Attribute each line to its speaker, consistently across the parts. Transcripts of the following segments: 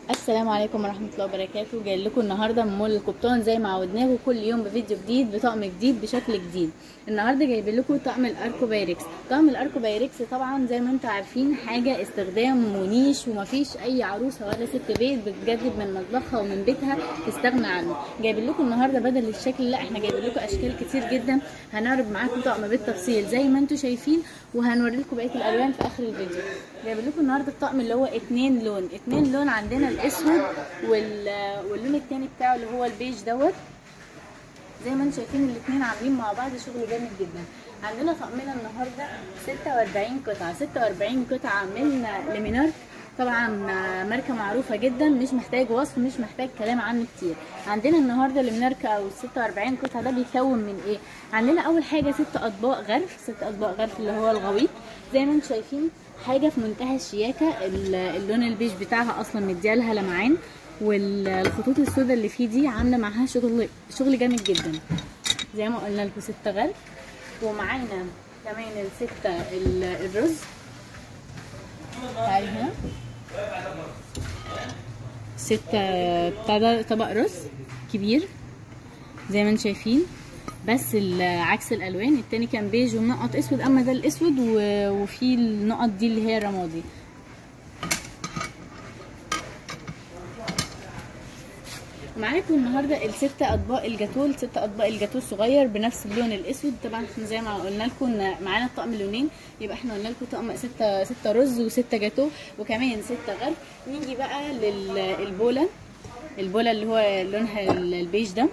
Speaker 1: السلام عليكم ورحمة الله وبركاته جاي لكم النهاردة من مول القبطان زي ما عودناكم كل يوم بفيديو جديد بطقم جديد بشكل جديد النهاردة جايب لكم طقم الاركو بايركس طقم الاركو بايركس طبعا زي ما انتم عارفين حاجة استخدام ونيش ومفيش اي عروسة ولا ست بيت بتجدد من مطبخها ومن بيتها تستغنى عنه جايب لكم النهاردة بدل الشكل لا احنا جايب لكم اشكال كتير جدا هنعرض معاكم طقم بالتفصيل زي ما انتم شايفين وهنوري لكم بقية الالوان في اخر الفيديو جايب لكم النهارده الطقم اللي هو اتنين لون اتنين لون عندنا الاسود وال... واللون التاني بتاعه اللي هو البيج دوت زي ما انتم شايفين الاتنين عاملين مع بعض شغل جامد جدا عندنا طقمنا النهارده 46 قطعه 46 قطعه من لمينارك طبعا ماركه معروفه جدا مش محتاج وصف مش محتاج كلام عنه كتير عندنا النهارده الماركه او 46 قطعه ده بيتكون من ايه عندنا اول حاجه ست اطباق غرف ست اطباق غرف اللي هو الغويط زي ما انتم شايفين حاجه في منتهى الشياكه اللون البيج بتاعها اصلا مديالها لمعان والخطوط السوداء اللي فيه دي عامله معاها شغل شغل جامد جدا زي ما قلنا لكم ست غرف ومعانا كمان الستة الرز تعالي هنا ستة بتاع ده طبق رز كبير زي ما انتم شايفين بس عكس الالوان التاني كان بيج ومنقط اسود اما ده الاسود وفي النقط دي اللي هي الرمادي معاكم النهارده الست اطباق الجاتو الست اطباق الجاتو الصغير بنفس اللون الاسود طبعا احنا زي ما قلنا لكم ان معانا الطقم لونين يبقى احنا قلنا لكم طقم ستة ستة رز وستة جاتو وكمان ستة غرف نيجي بقى للبوله البوله اللي هو لونها البيج ده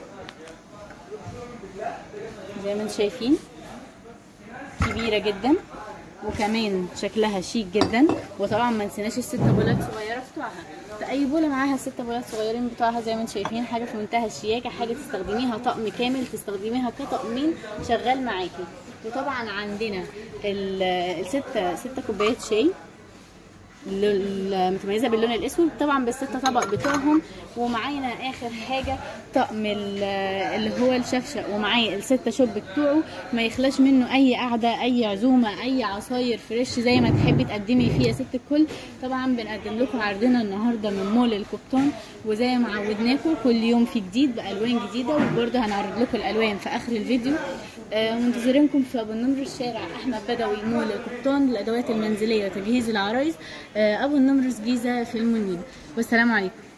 Speaker 1: زي ما انتم شايفين كبيره جدا وكمان شكلها شيك جدا وطبعا ما نسيناش الست بولات صغيره بتوعها اي بوله معاها الست بولات صغيرين بتوعها زي ما انتم شايفين حاجه في منتهى الشياكه حاجه تستخدميها طقم كامل تستخدميها كطقمين شغال معاكي وطبعا عندنا الستة ستة كوبايات شاي المتميزه باللون الاسود طبعا بالستة طبق بتوعهم ومعانا اخر حاجه طقم اللي هو الشفشه ومعاه الستة شوب بتوعه ما يخلاش منه اي قعده اي عزومه اي عصاير فريش زي ما تحبي تقدمي فيها ست الكل طبعا بنقدم لكم عرضنا النهارده من مول القبطان وزي ما عودناكم كل يوم في جديد بالوان جديده وبرده هنعرض لكم الالوان في اخر الفيديو آه منتظرينكم في ابو النمر الشارع احمد بدوي مول القبطان للادوات المنزليه وتجهيز العرايس آه ابو النمر جيزه في المنيب والسلام عليكم